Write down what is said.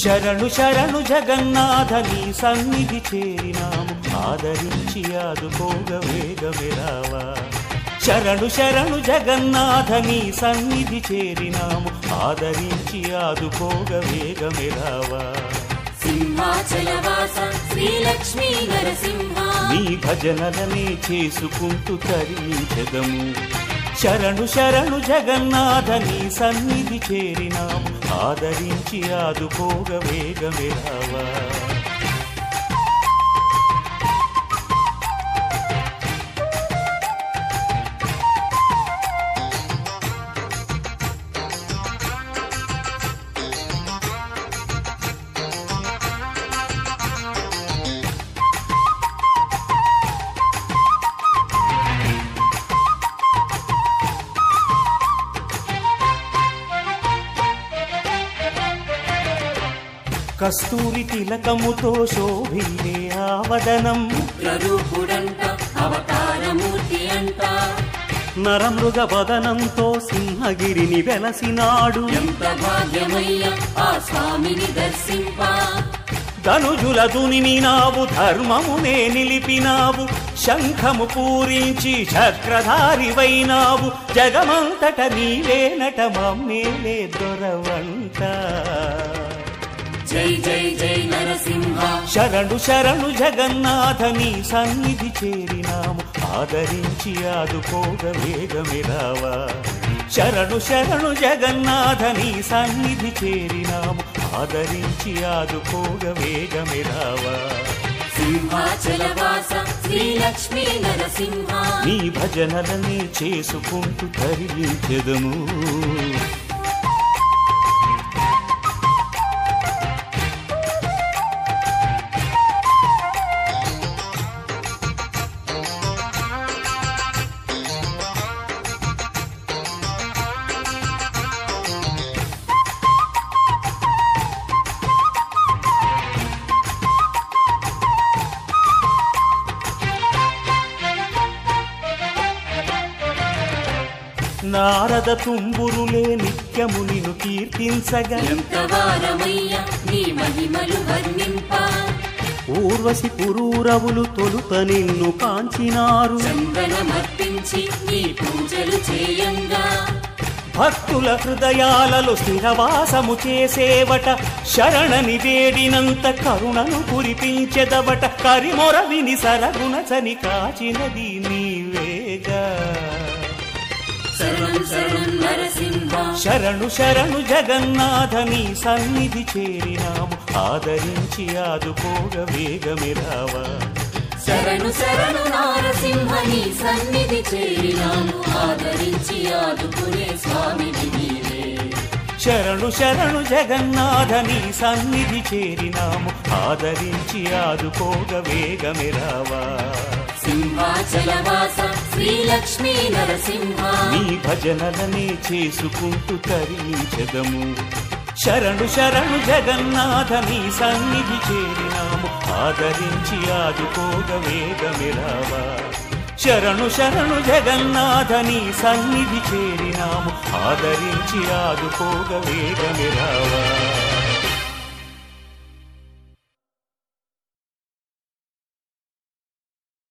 శరణు శరణు జగన్నాథ నీ సన్నిధి చేరినాము ఆదరించి ఆదుకోగ వేగమిరావా శరణు శరణు జగన్నాథ నీ సన్నిధి చేరినాము ఆదరించి ఆదుకోగ వేగమిరావా సింహాచలవాస శ్రీలక్ష్మీ నరసింహ నీ భజనలనే చేసుకుంటూ తరించెదము శరణు శరణు జగన్నాథ నీ సన్నిధి చేరినాము ఆదరించి ఆదుకోగ వేగమిరావా కస్తూరి తిలకముతో శోభిల్లే ఆవదనం రూపుడంట అవతారమూర్తి అంట నరమృగ వదనంతో సింహగిరిని వెలసినాడు ఎంత భాగ్యమయ్య ఆ స్వామిని దర్శింప ధనుజుల దునిని నావు ధర్మమునే నిలిపినావు శంఖము పూరించి చక్రధారివైనావు జగమంతట నీవేనట మమ్మేలే దొరవంట జై జై జై నరసింహ శరణు శరణు జగన్నాథ నీ సన్నిధి చేరినాము ఆదరించి ఆదుకోగ వేగమిరావా శరణు శరణు జగన్నాథ నీ సన్నిధి చేరినాము ఆదరించి ఆదుకోగ వేగమిరావా సింహాచలవాస శ్రీలక్ష్మీ నరసింహ నీ భజనలనే చేసుకుంటూ తరించెదము నారద తుంబురులే నిత్యము నిన్ను కీర్తించగా ఎంత వారమయ్య నీ మహిమలు వర్ణింప ఊర్వశి పురూరవులు తొలుత నిన్ను కాంచినారు చందనమర్పించి నీ పూజలు చేయంగా భక్తుల హృదయాలలో స్థిరవాసము చేసేవట శరణని వేడినంత కరుణను కురిపించెదవట కరిమొర విని సరగుణ చని కాచినది నీవేగా శరణం శరణం నరసింహ శరణు శరణు జగన్నాథ నీ సన్నిధి చేరినాము ఆదరించి ఆదుకోగ వేగమిరావా శరణు శరణు నారసింహ నీ సన్నిధి చేరినాము ఆదరించి ఆదుకునే స్వామిని నీవే శరణు శరణు జగన్నాథ నీ సన్నిధి చేరినాము ఆదరించి ఆదుకోగ వేగమిరావా సింహాచలవాస శ్రీలక్ష్మీ నరసింహ నీ భజనలనే చేసుకుంటూ తరించెదము శరణు శరణు జగన్నాథ నీ సన్నిధి చేరినాము ఆదరించి ఆదుకోగ వేగమిరావా శరణు శరణు జగన్నాథ నీ సన్నిధి చేరినాము ఆదరించి ఆదుకోగ వేగమిరావా